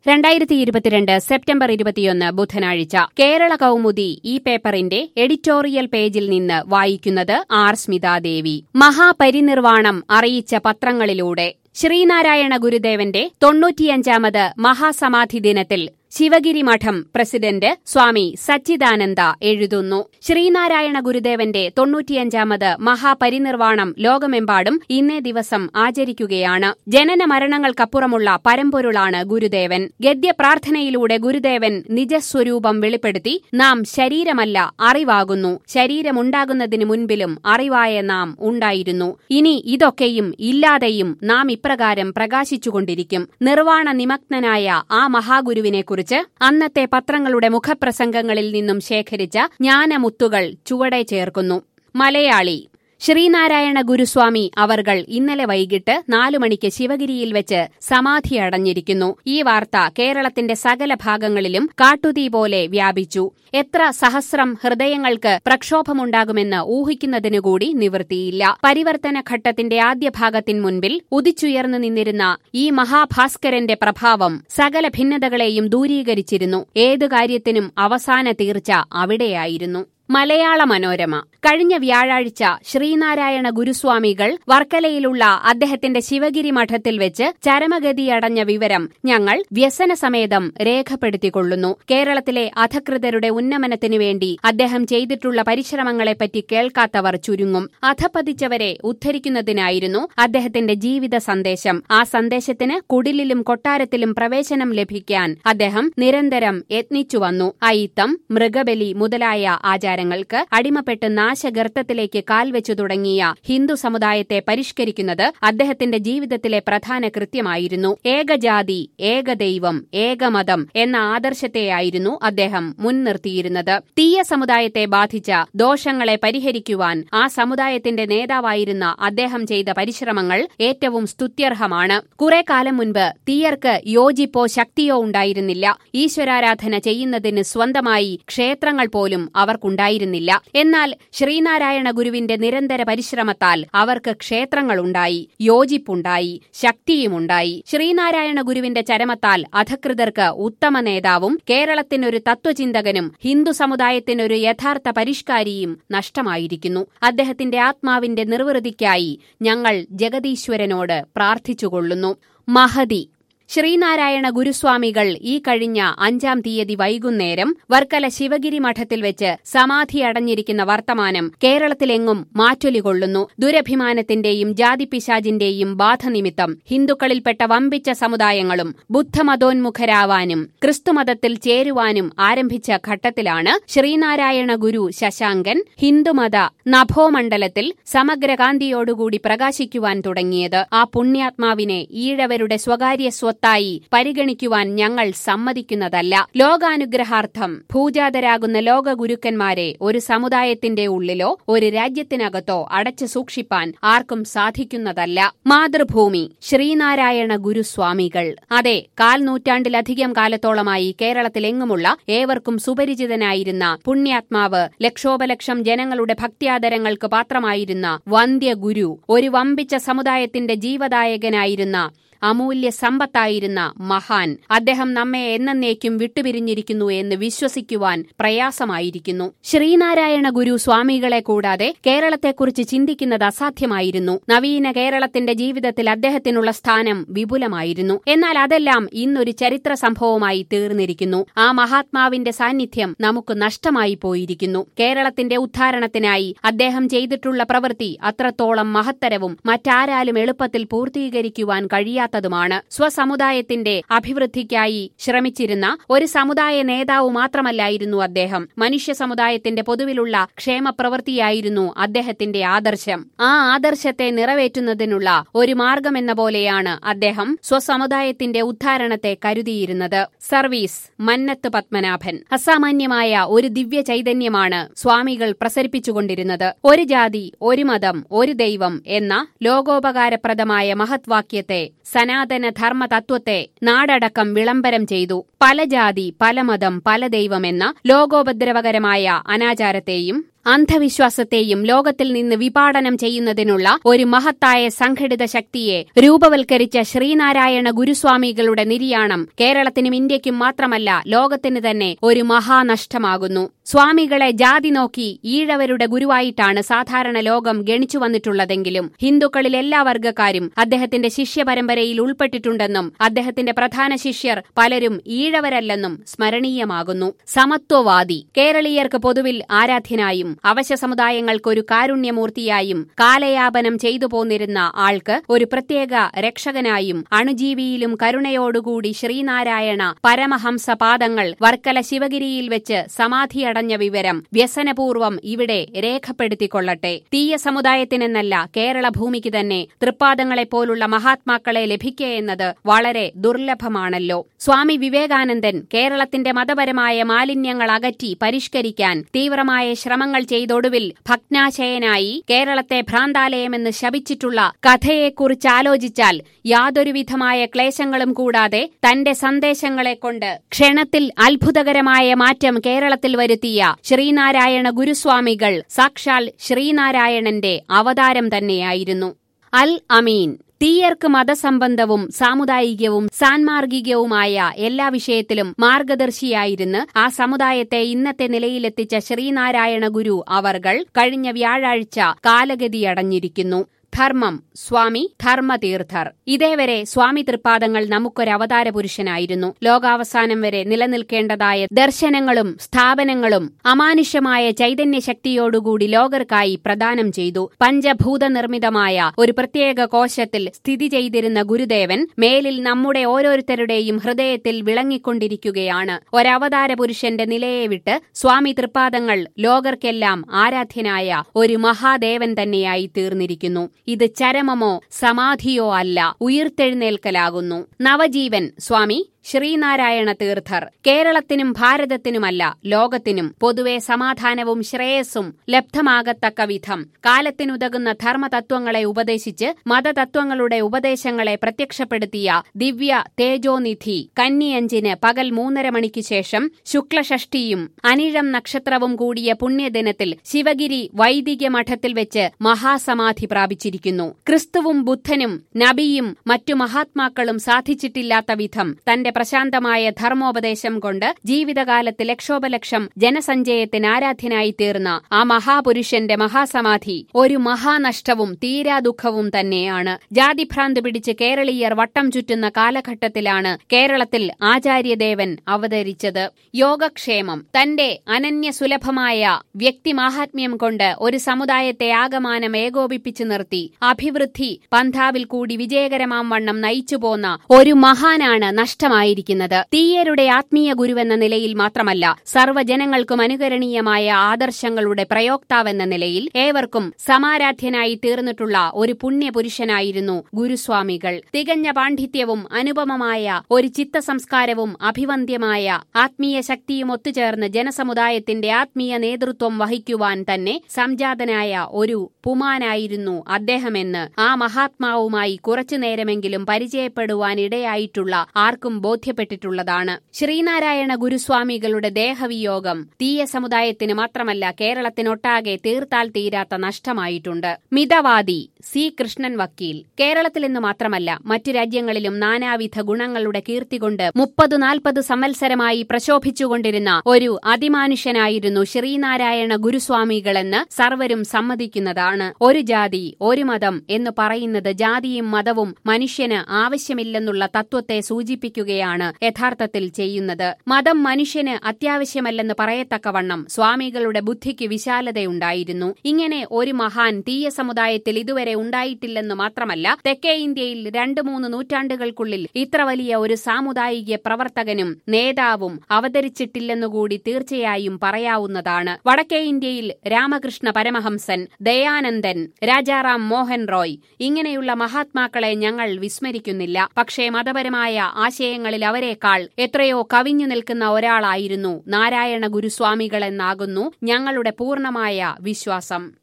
രണ്ടായിരത്തി ഇരുപത്തിരണ്ട് സെപ്റ്റംബർ ഇരുപത്തിയൊന്ന് ബുധനാഴ്ച കേരള കൗമുദി ഈ പേപ്പറിന്റെ എഡിറ്റോറിയൽ പേജിൽ നിന്ന് വായിക്കുന്നത് ആർ സ്മിതാദേവി മഹാപരിനിർവാണം അറിയിച്ച പത്രങ്ങളിലൂടെ ശ്രീനാരായണ ഗുരുദേവന്റെ തൊണ്ണൂറ്റിയഞ്ചാമത് മഹാസമാധി ദിനത്തിൽ ശിവഗിരി മഠം പ്രസിഡന്റ് സ്വാമി സച്ചിദാനന്ദ എഴുതുന്നു ശ്രീനാരായണ ഗുരുദേവന്റെ തൊണ്ണൂറ്റിയഞ്ചാമത് മഹാപരിനിർവാണം ലോകമെമ്പാടും ഇന്നേ ദിവസം ആചരിക്കുകയാണ് ജനന മരണങ്ങൾക്കപ്പുറമുള്ള പരമ്പൊരുളാണ് ഗുരുദേവൻ ഗദ്യപ്രാർത്ഥനയിലൂടെ ഗുരുദേവൻ നിജസ്വരൂപം വെളിപ്പെടുത്തി നാം ശരീരമല്ല അറിവാകുന്നു ശരീരമുണ്ടാകുന്നതിന് മുൻപിലും അറിവായ നാം ഉണ്ടായിരുന്നു ഇനി ഇതൊക്കെയും ഇല്ലാതെയും നാം ഇപ്രകാരം പ്രകാശിച്ചുകൊണ്ടിരിക്കും നിർവാണ നിമഗ്നനായ ആ മഹാഗുരുവിനെക്കുറിച്ച് അന്നത്തെ പത്രങ്ങളുടെ മുഖപ്രസംഗങ്ങളിൽ നിന്നും ശേഖരിച്ച ജ്ഞാനമുത്തുകൾ ചുവടെ ചേർക്കുന്നു മലയാളി ശ്രീനാരായണ ഗുരുസ്വാമി അവർകൾ ഇന്നലെ വൈകിട്ട് നാലു മണിക്ക് ശിവഗിരിയിൽ വെച്ച് സമാധി അടഞ്ഞിരിക്കുന്നു ഈ വാർത്ത കേരളത്തിന്റെ സകല ഭാഗങ്ങളിലും കാട്ടുതീ പോലെ വ്യാപിച്ചു എത്ര സഹസ്രം ഹൃദയങ്ങൾക്ക് പ്രക്ഷോഭമുണ്ടാകുമെന്ന് ഊഹിക്കുന്നതിനുകൂടി നിവൃത്തിയില്ല പരിവർത്തന ഘട്ടത്തിന്റെ ആദ്യ ഭാഗത്തിൻ മുൻപിൽ ഉദിച്ചുയർന്നു നിന്നിരുന്ന ഈ മഹാഭാസ്കരന്റെ പ്രഭാവം സകല ഭിന്നതകളെയും ദൂരീകരിച്ചിരുന്നു ഏതു കാര്യത്തിനും അവസാന തീർച്ച അവിടെയായിരുന്നു മലയാള മനോരമ കഴിഞ്ഞ വ്യാഴാഴ്ച ശ്രീനാരായണ ഗുരുസ്വാമികൾ വർക്കലയിലുള്ള അദ്ദേഹത്തിന്റെ ശിവഗിരി മഠത്തിൽ വെച്ച് ചരമഗതിയടഞ്ഞ വിവരം ഞങ്ങൾ വ്യസനസമേതം രേഖപ്പെടുത്തിക്കൊള്ളുന്നു കേരളത്തിലെ അധകൃതരുടെ ഉന്നമനത്തിനു വേണ്ടി അദ്ദേഹം ചെയ്തിട്ടുള്ള പരിശ്രമങ്ങളെപ്പറ്റി കേൾക്കാത്തവർ ചുരുങ്ങും അധപതിച്ചവരെ ഉദ്ധരിക്കുന്നതിനായിരുന്നു അദ്ദേഹത്തിന്റെ ജീവിത സന്ദേശം ആ സന്ദേശത്തിന് കുടിലിലും കൊട്ടാരത്തിലും പ്രവേശനം ലഭിക്കാൻ അദ്ദേഹം നിരന്തരം യത്നിച്ചുവന്നു അയിത്തം മൃഗബലി മുതലായ ആചാരങ്ങൾക്ക് അടിമപ്പെട്ട് നാശഗർത്തത്തിലേക്ക് കാൽവെച്ചു തുടങ്ങിയ ഹിന്ദു സമുദായത്തെ പരിഷ്കരിക്കുന്നത് അദ്ദേഹത്തിന്റെ ജീവിതത്തിലെ പ്രധാന കൃത്യമായിരുന്നു ഏകജാതി ഏകദൈവം ഏകമതം എന്ന ആദർശത്തെയായിരുന്നു അദ്ദേഹം മുൻനിർത്തിയിരുന്നത് തീയ സമുദായത്തെ ബാധിച്ച ദോഷങ്ങളെ പരിഹരിക്കുവാൻ ആ സമുദായത്തിന്റെ നേതാവായിരുന്ന അദ്ദേഹം ചെയ്ത പരിശ്രമങ്ങൾ ഏറ്റവും സ്തുത്യർഹമാണ് കുറെ കാലം മുൻപ് തീയർക്ക് യോജിപ്പോ ശക്തിയോ ഉണ്ടായിരുന്നില്ല ഈശ്വരാരാധന ചെയ്യുന്നതിന് സ്വന്തമായി ക്ഷേത്രങ്ങൾ പോലും അവർക്കുണ്ടായിരുന്നില്ല എന്നാൽ ശ്രീനാരായണ ഗുരുവിന്റെ നിരന്തര പരിശ്രമത്താൽ അവർക്ക് ക്ഷേത്രങ്ങളുണ്ടായി യോജിപ്പുണ്ടായി ശക്തിയുമുണ്ടായി ശ്രീനാരായണ ഗുരുവിന്റെ ചരമത്താൽ അധകൃതർക്ക് ഉത്തമ നേതാവും കേരളത്തിനൊരു തത്വചിന്തകനും ഹിന്ദു സമുദായത്തിനൊരു യഥാർത്ഥ പരിഷ്കാരിയും നഷ്ടമായിരിക്കുന്നു അദ്ദേഹത്തിന്റെ ആത്മാവിന്റെ നിർവൃതിക്കായി ഞങ്ങൾ ജഗതീശ്വരനോട് പ്രാർത്ഥിച്ചുകൊള്ളുന്നു മഹതി ശ്രീനാരായണ ഗുരുസ്വാമികൾ ഈ കഴിഞ്ഞ അഞ്ചാം തീയതി വൈകുന്നേരം വർക്കല ശിവഗിരി മഠത്തിൽ വെച്ച് സമാധി അടഞ്ഞിരിക്കുന്ന വർത്തമാനം കേരളത്തിലെങ്ങും മാറ്റൊലികൊള്ളുന്നു ദുരഭിമാനത്തിന്റെയും ജാതിപിശാജിന്റെയും ബാധ നിമിത്തം ഹിന്ദുക്കളിൽപ്പെട്ട വമ്പിച്ച സമുദായങ്ങളും ബുദ്ധമതോന്മുഖരാവാനും ക്രിസ്തുമതത്തിൽ ചേരുവാനും ആരംഭിച്ച ഘട്ടത്തിലാണ് ശ്രീനാരായണ ഗുരു ശശാങ്കൻ ഹിന്ദുമത നഭോമണ്ഡലത്തിൽ സമഗ്രകാന്തിയോടുകൂടി പ്രകാശിക്കുവാൻ തുടങ്ങിയത് ആ പുണ്യാത്മാവിനെ ഈഴവരുടെ സ്വകാര്യ സ്വത്തായി പരിഗണിക്കുവാൻ ഞങ്ങൾ സമ്മതിക്കുന്നതല്ല ലോകാനുഗ്രഹാർത്ഥം ഭൂജാതരാകുന്ന ലോകഗുരുക്കന്മാരെ ഒരു സമുദായത്തിന്റെ ഉള്ളിലോ ഒരു രാജ്യത്തിനകത്തോ അടച്ചു സൂക്ഷിപ്പാൻ ആർക്കും സാധിക്കുന്നതല്ല മാതൃഭൂമി ശ്രീനാരായണ ഗുരുസ്വാമികൾ അതെ കാൽ നൂറ്റാണ്ടിലധികം കാലത്തോളമായി കേരളത്തിലെങ്ങുമുള്ള ഏവർക്കും സുപരിചിതനായിരുന്ന പുണ്യാത്മാവ് ലക്ഷോപലക്ഷം ജനങ്ങളുടെ ഭക്ത്യാദരങ്ങൾക്ക് പാത്രമായിരുന്ന വന്ധ്യഗുരു ഒരു വമ്പിച്ച സമുദായത്തിന്റെ ജീവദായകനായിരുന്ന അമൂല്യ സമ്പത്തായിരുന്ന മഹാൻ അദ്ദേഹം നമ്മെ എന്നേക്കും വിട്ടുപിരിഞ്ഞിരിക്കുന്നു എന്ന് വിശ്വസിക്കുവാൻ പ്രയാസമായിരിക്കുന്നു ശ്രീനാരായണ ഗുരു സ്വാമികളെ കൂടാതെ കേരളത്തെക്കുറിച്ച് ചിന്തിക്കുന്നത് അസാധ്യമായിരുന്നു നവീന കേരളത്തിന്റെ ജീവിതത്തിൽ അദ്ദേഹത്തിനുള്ള സ്ഥാനം വിപുലമായിരുന്നു എന്നാൽ അതെല്ലാം ഇന്നൊരു ചരിത്ര സംഭവമായി തീർന്നിരിക്കുന്നു ആ മഹാത്മാവിന്റെ സാന്നിധ്യം നമുക്ക് നഷ്ടമായി പോയിരിക്കുന്നു കേരളത്തിന്റെ ഉദ്ധാരണത്തിനായി അദ്ദേഹം ചെയ്തിട്ടുള്ള പ്രവൃത്തി അത്രത്തോളം മഹത്തരവും മറ്റാരാലും എളുപ്പത്തിൽ പൂർത്തീകരിക്കുവാൻ കഴിയാത്ത ചെയ്യാത്തതുമാണ് സ്വസമുദായത്തിന്റെ അഭിവൃദ്ധിക്കായി ശ്രമിച്ചിരുന്ന ഒരു സമുദായ നേതാവ് മാത്രമല്ലായിരുന്നു അദ്ദേഹം മനുഷ്യ സമുദായത്തിന്റെ പൊതുവിലുള്ള ക്ഷേമപ്രവൃത്തിയായിരുന്നു അദ്ദേഹത്തിന്റെ ആദർശം ആ ആദർശത്തെ നിറവേറ്റുന്നതിനുള്ള ഒരു മാർഗമെന്ന പോലെയാണ് അദ്ദേഹം സ്വസമുദായത്തിന്റെ ഉദ്ധാരണത്തെ കരുതിയിരുന്നത് സർവീസ് മന്നത്ത് പത്മനാഭൻ അസാമാന്യമായ ഒരു ദിവ്യ ചൈതന്യമാണ് സ്വാമികൾ പ്രസരിപ്പിച്ചുകൊണ്ടിരുന്നത് ഒരു ജാതി ഒരു മതം ഒരു ദൈവം എന്ന ലോകോപകാരപ്രദമായ മഹത്വാക്യത്തെ സനാതന ധർമ്മ തത്വത്തെ നാടടക്കം വിളംബരം ചെയ്തു പല ജാതി പല മതം പല ദൈവമെന്ന ലോകോപദ്രവകരമായ അനാചാരത്തെയും അന്ധവിശ്വാസത്തെയും ലോകത്തിൽ നിന്ന് വിപാടനം ചെയ്യുന്നതിനുള്ള ഒരു മഹത്തായ സംഘടിത ശക്തിയെ രൂപവൽക്കരിച്ച ശ്രീനാരായണ ഗുരുസ്വാമികളുടെ നിര്യാണം കേരളത്തിനും ഇന്ത്യക്കും മാത്രമല്ല ലോകത്തിന് തന്നെ ഒരു മഹാനഷ്ടമാകുന്നു സ്വാമികളെ ജാതി നോക്കി ഈഴവരുടെ ഗുരുവായിട്ടാണ് സാധാരണ ലോകം ഗണിച്ചു വന്നിട്ടുള്ളതെങ്കിലും ഹിന്ദുക്കളിൽ എല്ലാ വർഗക്കാരും അദ്ദേഹത്തിന്റെ ശിഷ്യപരമ്പരയിൽ ഉൾപ്പെട്ടിട്ടുണ്ടെന്നും അദ്ദേഹത്തിന്റെ പ്രധാന ശിഷ്യർ പലരും ഈഴവരല്ലെന്നും സ്മരണീയമാകുന്നു സമത്വവാദി കേരളീയർക്ക് പൊതുവിൽ ആരാധ്യനായും അവശ്യ സമുദായങ്ങൾക്കൊരു കാരുണ്യമൂർത്തിയായും കാലയാപനം ചെയ്തു പോന്നിരുന്ന ആൾക്ക് ഒരു പ്രത്യേക രക്ഷകനായും അണുജീവിയിലും കരുണയോടുകൂടി ശ്രീനാരായണ പരമഹംസ പാദങ്ങൾ വർക്കല ശിവഗിരിയിൽ വെച്ച് സമാധിയടഞ്ഞ വിവരം വ്യസനപൂർവം ഇവിടെ രേഖപ്പെടുത്തിക്കൊള്ളട്ടെ തീയ സമുദായത്തിനെന്നല്ല കേരള ഭൂമിക്ക് തന്നെ തൃപ്പാദങ്ങളെപ്പോലുള്ള മഹാത്മാക്കളെ ലഭിക്കുകയെന്നത് വളരെ ദുർലഭമാണല്ലോ സ്വാമി വിവേകാനന്ദൻ കേരളത്തിന്റെ മതപരമായ മാലിന്യങ്ങൾ അകറ്റി പരിഷ്കരിക്കാൻ തീവ്രമായ ശ്രമങ്ങൾ ചെയ്തൊടുവിൽ ഭഗ്നാശയനായി കേരളത്തെ ഭ്രാന്താലയമെന്ന് ശപിച്ചിട്ടുള്ള കഥയെക്കുറിച്ച് ആലോചിച്ചാൽ യാതൊരുവിധമായ ക്ലേശങ്ങളും കൂടാതെ തന്റെ സന്ദേശങ്ങളെ കൊണ്ട് ക്ഷണത്തിൽ അത്ഭുതകരമായ മാറ്റം കേരളത്തിൽ വരുത്തിയ ശ്രീനാരായണ ഗുരുസ്വാമികൾ സാക്ഷാൽ ശ്രീനാരായണന്റെ അവതാരം തന്നെയായിരുന്നു അൽ അമീൻ തീയർക്ക് മതസംബന്ധവും സാമുദായികവും സാൻമാർഗികവുമായ എല്ലാ വിഷയത്തിലും മാർഗദർശിയായിരുന്ന് ആ സമുദായത്തെ ഇന്നത്തെ നിലയിലെത്തിച്ച ശ്രീനാരായണ ഗുരു അവർകൾ കഴിഞ്ഞ വ്യാഴാഴ്ച കാലഗതിയടഞ്ഞിരിക്കുന്നു ധർമ്മം സ്വാമി ധർമ്മതീർത്ഥർ ഇതേവരെ സ്വാമി തൃപ്പാദങ്ങൾ നമുക്കൊരവതാര പുരുഷനായിരുന്നു ലോകാവസാനം വരെ നിലനിൽക്കേണ്ടതായ ദർശനങ്ങളും സ്ഥാപനങ്ങളും അമാനുഷ്യമായ ചൈതന്യശക്തിയോടുകൂടി ലോകർക്കായി പ്രദാനം ചെയ്തു പഞ്ചഭൂത നിർമ്മിതമായ ഒരു പ്രത്യേക കോശത്തിൽ സ്ഥിതി ചെയ്തിരുന്ന ഗുരുദേവൻ മേലിൽ നമ്മുടെ ഓരോരുത്തരുടെയും ഹൃദയത്തിൽ വിളങ്ങിക്കൊണ്ടിരിക്കുകയാണ് ഒരവതാര പുരുഷന്റെ നിലയെ വിട്ട് സ്വാമി തൃപ്പാദങ്ങൾ ലോകർക്കെല്ലാം ആരാധ്യനായ ഒരു മഹാദേവൻ തന്നെയായി തീർന്നിരിക്കുന്നു ഇത് ചരമമോ സമാധിയോ അല്ല ഉയിർത്തെഴുന്നേൽക്കലാകുന്നു നവജീവൻ സ്വാമി ശ്രീനാരായണ തീർത്ഥർ കേരളത്തിനും ഭാരതത്തിനുമല്ല ലോകത്തിനും പൊതുവെ സമാധാനവും ശ്രേയസ്സും ലബ്ധമാകത്തക്ക വിധം കാലത്തിനുതകുന്ന ധർമ്മതത്വങ്ങളെ ഉപദേശിച്ച് മതതത്വങ്ങളുടെ ഉപദേശങ്ങളെ പ്രത്യക്ഷപ്പെടുത്തിയ ദിവ്യ തേജോനിധി കന്നിയഞ്ചിന് പകൽ മൂന്നര മണിക്ക് ശേഷം ശുക്ലഷഷ്ടിയും അനിഴം നക്ഷത്രവും കൂടിയ പുണ്യദിനത്തിൽ ശിവഗിരി വൈദിക മഠത്തിൽ വെച്ച് മഹാസമാധി പ്രാപിച്ചിരിക്കുന്നു ക്രിസ്തുവും ബുദ്ധനും നബിയും മറ്റു മഹാത്മാക്കളും സാധിച്ചിട്ടില്ലാത്ത വിധം തന്റെ പ്രശാന്തമായ ധർമ്മോപദേശം കൊണ്ട് ജീവിതകാലത്ത് ലക്ഷോപലക്ഷം ജനസഞ്ചയത്തിന് ആരാധ്യനായി തീർന്ന ആ മഹാപുരുഷന്റെ മഹാസമാധി ഒരു മഹാനഷ്ടവും തീരാ ദുഃഖവും തന്നെയാണ് ജാതിഭ്രാന്ത് പിടിച്ച് കേരളീയർ വട്ടം ചുറ്റുന്ന കാലഘട്ടത്തിലാണ് കേരളത്തിൽ ആചാര്യദേവൻ അവതരിച്ചത് യോഗക്ഷേമം തന്റെ അനന്യസുലഭമായ വ്യക്തിമാഹാത്മ്യം കൊണ്ട് ഒരു സമുദായത്തെ ആകമാനം ഏകോപിപ്പിച്ചു നിർത്തി അഭിവൃദ്ധി പന്ഥാവിൽ കൂടി വിജയകരമാം വണ്ണം നയിച്ചുപോന്ന ഒരു മഹാനാണ് നഷ്ടമായിരിക്കുന്നത് തീയരുടെ ആത്മീയ ഗുരുവെന്ന നിലയിൽ മാത്രമല്ല സർവ്വജനങ്ങൾക്കും അനുകരണീയമായ ആദർശങ്ങളുടെ പ്രയോക്താവെന്ന നിലയിൽ ഏവർക്കും സമാരാധ്യനായി തീർന്നിട്ടുള്ള ഒരു പുണ്യപുരുഷനായിരുന്നു ഗുരുസ്വാമികൾ തികഞ്ഞ പാണ്ഡിത്യവും അനുപമമായ ഒരു ചിത്തസംസ്കാരവും അഭിവന്ദ്യമായ ആത്മീയ ശക്തിയും ഒത്തുചേർന്ന് ജനസമുദായത്തിന്റെ ആത്മീയ നേതൃത്വം വഹിക്കുവാൻ തന്നെ സംജാതനായ ഒരു പുമാനായിരുന്നു അദ്ദേഹമെന്ന് ആ മഹാത്മാവുമായി കുറച്ചുനേരമെങ്കിലും പരിചയപ്പെടുവാൻ ഇടയായിട്ടുള്ള ആർക്കും ബോധ്യപ്പെട്ടിട്ടുള്ളതാണ് ശ്രീനാരായണ ഗുരുസ്വാമികളുടെ ദേഹവിയോഗം തീയ സമുദായത്തിന് മാത്രമല്ല കേരളത്തിനൊട്ടാകെ തീർത്താൽ തീരാത്ത നഷ്ടമായിട്ടുണ്ട് മിതവാദി സി കൃഷ്ണൻ വക്കീൽ കേരളത്തിൽ നിന്ന് മാത്രമല്ല മറ്റു രാജ്യങ്ങളിലും നാനാവിധ ഗുണങ്ങളുടെ കീർത്തി കൊണ്ട് മുപ്പത് നാൽപ്പത് സംവത്സരമായി പ്രശോഭിച്ചുകൊണ്ടിരുന്ന ഒരു അതിമാനുഷ്യനായിരുന്നു ശ്രീനാരായണ ഗുരുസ്വാമികളെന്ന് സർവരും സമ്മതിക്കുന്നതാണ് ഒരു ജാതി ഒരു മതം എന്ന് പറയുന്നത് ജാതിയും മതവും മനുഷ്യന് ആവശ്യമില്ലെന്നുള്ള തത്വത്തെ സൂചിപ്പിക്കുകയാണ് യഥാർത്ഥത്തിൽ ചെയ്യുന്നത് മതം മനുഷ്യന് അത്യാവശ്യമല്ലെന്ന് പറയത്തക്കവണ്ണം സ്വാമികളുടെ ബുദ്ധിക്ക് വിശാലതയുണ്ടായിരുന്നു ഇങ്ങനെ ഒരു മഹാൻ തീയ സമുദായത്തിൽ ഇതുവരെ ഉണ്ടായിട്ടില്ലെന്ന് മാത്രമല്ല തെക്കേ ഇന്ത്യയിൽ രണ്ടു മൂന്ന് നൂറ്റാണ്ടുകൾക്കുള്ളിൽ ഇത്ര വലിയ ഒരു സാമുദായിക പ്രവർത്തകനും നേതാവും അവതരിച്ചിട്ടില്ലെന്നുകൂടി തീർച്ചയായും പറയാവുന്നതാണ് വടക്കേ ഇന്ത്യയിൽ രാമകൃഷ്ണ പരമഹംസൻ ദയാനന്ദൻ രാജാറാം മോഹൻ റോയ് ഇങ്ങനെയുള്ള മഹാത്മാക്കളെ ഞങ്ങൾ വിസ്മരിക്കുന്നില്ല പക്ഷേ മതപരമായ ആശയങ്ങളിൽ അവരെക്കാൾ എത്രയോ കവിഞ്ഞു നിൽക്കുന്ന ഒരാളായിരുന്നു നാരായണ ഗുരുസ്വാമികളെന്നാകുന്നു ഞങ്ങളുടെ പൂർണ്ണമായ വിശ്വാസം